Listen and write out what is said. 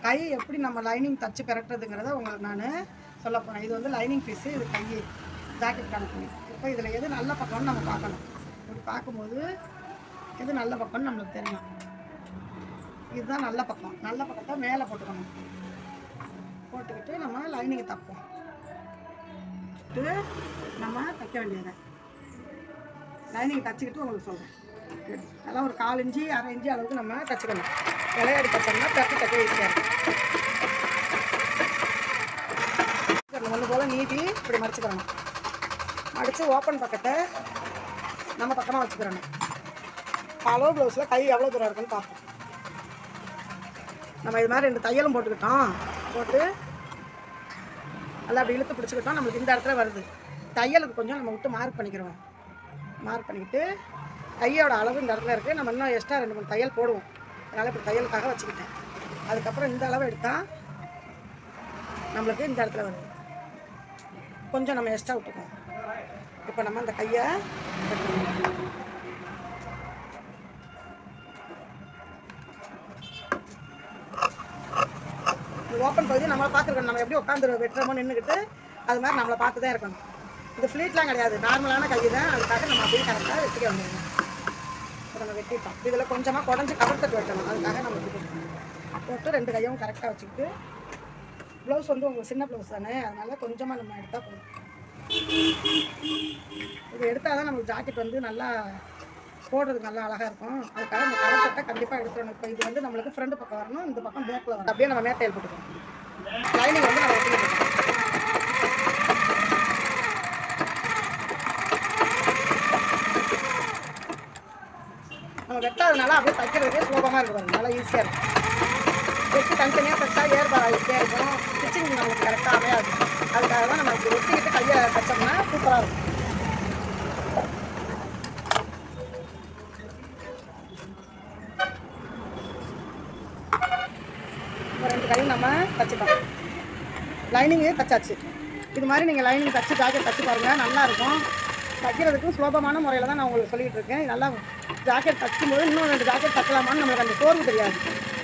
கை எப்படி நம்ம லைனிங் தச்சு பெரட்டுறதுங்கிறத உங்களுக்கு நான் சொல்ல போகிறேன் இது வந்து லைனிங் பீஸு இது கை ஜாக்கெட் கணக்கு இப்போ இதில் எது நல்ல பக்கம்னு நம்ம பார்க்கணும் இப்படி பார்க்கும்போது எது நல்ல பக்கம்னு நம்மளுக்கு தெரியும் இதுதான் நல்ல பக்கம் நல்ல பக்கத்தை மேலே போட்டுக்கணும் போட்டுக்கிட்டு நம்ம லைனிங்கை தப்போம் போட்டு நம்ம தைக்க வேண்டியதை லைனிங் தச்சுக்கிட்டு உங்களுக்கு சொல்கிறேன் நல்லா ஒரு கால் இன்ச்சு அரை இன்ச்சு அளவுக்கு நம்ம தச்சுக்கணும் விளையாடி தச்சோம்னா தட்டு தைக்க ஈஸியாக இருக்கும் ஒன்று போல் நீட்டி இப்படி மடிச்சுக்கிறணும் மடித்து ஓப்பன் பக்கத்தை நம்ம பக்கமாக வச்சுக்கிறணும் பலோ ப்ளவுஸில் கை எவ்வளோ தூரம் இருக்குன்னு பார்ப்போம் நம்ம இது மாதிரி ரெண்டு தையலும் போட்டுக்கிட்டோம் போட்டு நல்லா அப்படி இழுத்து பிடிச்சிக்கிட்டோம் நம்மளுக்கு இந்த இடத்துல வருது தையலுக்கு கொஞ்சம் நம்ம விட்டு மார்க் பண்ணிக்கிறோம் மார்க் பண்ணிக்கிட்டு கையோட அளவு இந்த இடத்துல இருக்குது நம்ம இன்னும் எக்ஸ்ட்ரா ரெண்டு மூணு தையல் போடுவோம் அதனால் இப்படி தையலுக்காக வச்சுக்கிட்டேன் அதுக்கப்புறம் இந்த அளவு எடுத்தால் நம்மளுக்கு இந்த இடத்துல வருது கொஞ்சம் நம்ம எக்ஸ்ட்ரா விட்டுக்குவோம் இப்போ நம்ம அந்த கையை ஓப்பன் பகுதி நம்மளை பார்த்துருக்கணும் நம்ம எப்படி உட்காந்து வெட்டுறமோ நின்றுக்கிட்டு அது மாதிரி நம்மளை பார்த்து தான் இருக்கணும் இது ஃப்ளீட்லாம் கிடையாது நார்மலான கை தான் அதுக்காக நம்ம அப்படியே கரெக்டாக வெட்டிக்க வந்துடணும் இப்போ நம்ம வெட்டிட்டோம் இதில் கொஞ்சமாக குடஞ்சி கவர்த்தட்டு வெட்டணும் அதுக்காக நம்ம வெட்டிட்டோம் போட்டு ரெண்டு கையும் கரெக்டாக வச்சுக்கிட்டு ப்ளவுஸ் வந்து உங்களுக்கு சின்ன ப்ளவுஸ் தானே அதனால கொஞ்சமாக நம்ம எடுத்தால் போதும் இது எடுத்தால் தான் நமக்கு ஜாக்கெட் வந்து நல்லா போடுறதுக்கு நல்லா அழகாக இருக்கும் அதுக்காக இந்த கலர் சட்டை கண்டிப்பாக எடுத்துடணும் இப்போ இது வந்து நம்மளுக்கு ஃப்ரண்ட் பக்கம் வரணும் இந்த பக்கம் பேக்கில் வரணும் அப்படியே நம்ம மேட்டையில் போட்டுக்கணும் லைனிங் வந்து நம்ம வெட்டி நம்ம வெட்டாதனால அப்படியே தைக்கிறதுக்கே சுலபமாக இருக்கும் பாருங்க. நல்லா ஈஸியாக இருக்கும் வெட்டி தனித்தனியாக தைச்சா ஏற்பா ஈஸியாக இருக்கும் ஸ்டிச்சிங் நமக்கு கரெக்டாக அமையாது அதுக்காக தான் நம்ம இப்படி வெட்டிக்கிட்டு கையை தைச்சோம்னா சூப்பராக இருக்கும் இப்போ ரெண்டு கையும் நம்ம தச்சுட்டோம் லைனிங்கு தச்சாச்சு இது மாதிரி நீங்கள் லைனிங் தச்சு ஜாக்கெட் தச்சு பாருங்கள் நல்லா இருக்கும் தைக்கிறதுக்கும் சுலபமான முறையில் தான் நான் உங்களுக்கு சொல்லிகிட்டு இருக்கேன் நல்லா ஜாக்கெட் தைக்கும்போது இன்னும் ரெண்டு ஜாக்கெட் தைக்கலாமான்னு நம்மளுக்கு அந்த சோர்வு தெரியாது